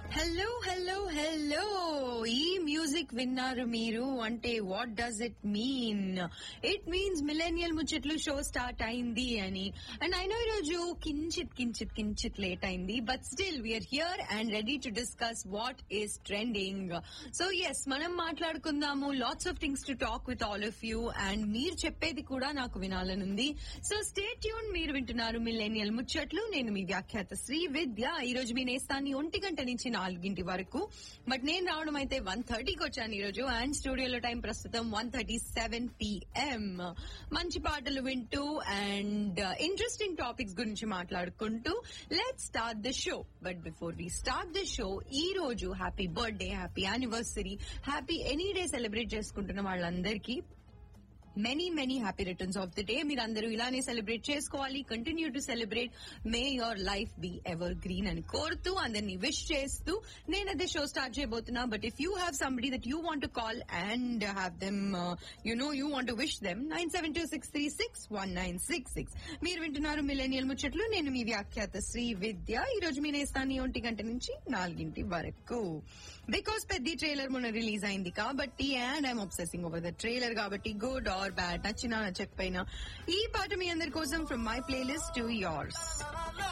hello hello hello ఈ music విన్నారు మీరు అంటే what does it mean it means millennial ముచ్చట్లు షో స్టార్ట్ అయింది అని అండ్ అయినా ఈరోజు కించిత్ కించిత్ కించిత్ లేట్ అయింది but still we are here and ready to discuss what is trending so yes మనం మాట్లాడుకుందాము lots of things to talk with all of you and మీరు చెప్పేది కూడా నాకు వినాలనుంది సో స్టే ట్యూన్ మీరు వింటున్నారు మిలేనియల్ ముచ్చట్లు నేను మీ వ్యాఖ్యాత శ్రీ విద్య ఈ రోజు మీ నేస్తాన్ని ఒంటి గంట నుంచి నాలుగింటి వరకు బట్ నేను రావడం అయితే వన్ థర్టీకి వచ్చాను ఈ రోజు అండ్ స్టూడియోలో టైం ప్రస్తుతం వన్ థర్టీ సెవెన్ పిఎం మంచి పాటలు వింటూ అండ్ ఇంట్రెస్టింగ్ టాపిక్స్ గురించి మాట్లాడుకుంటూ let start the show but before we start the show ఈ రోజు happy birthday happy anniversary happy any day celebrate చేసుకుంటున్న వాళ్ళందరికీ many many happy returns of the day మీరు అందరూ ఇలానే సెలబ్రేట్ చేసుకోవాలి continue to celebrate may your life be evergreen అని కోరుతూ అందరినీ విష్ చేస్తూ నేను అదే షో స్టార్ట్ చేయబోతున్నా but if you have somebody that you want to call and have them you know you want wish them nine seven two six three six one nine six six మీరు వింటున్నారు millennial ముచ్చట్లు నేను మీ వ్యాఖ్యాత శ్రీ విద్య ఈ రోజు మీ నేస్తాన్ని ఒంటి గంట నుంచి నాలుగింటి వరకు బికాస్ పెద్ద ట్రైలర్ మొన్న రిలీజ్ అయింది కాబట్టి and I'm obsessing over the trailer కాబట్టి గుడ్ ఆర్ బ్యాడ్ నచ్చినా నచ్చకపోయినా ఈ పాట మీ అందరి కోసం from my playlist to yours